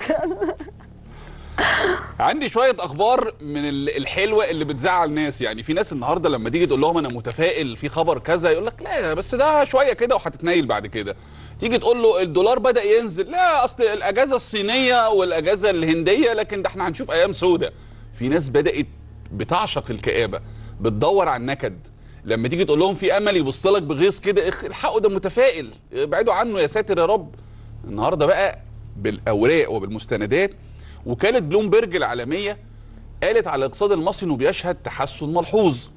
شكرا عندي شويه اخبار من ال- الحلوه اللي بتزعل ناس يعني في ناس النهارده لما تيجي تقول لهم انا متفائل في خبر كذا يقول لك لا بس ده شويه كده وهتتنيل بعد كده تيجي تقول له الدولار بدا ينزل لا اصل الاجازه الصينيه والاجازه الهنديه لكن ده احنا هنشوف ايام سودة في ناس بدات بتعشق الكآبه بتدور على النكد لما تيجي تقول لهم في امل يبص لك بغيظ كده اخ- الحقوا ده متفائل ابعدوا عنه يا ساتر يا رب النهارده بقى بالاوراق وبالمستندات وكاله بلومبرج العالميه قالت على الاقتصاد المصري انه بيشهد تحسن ملحوظ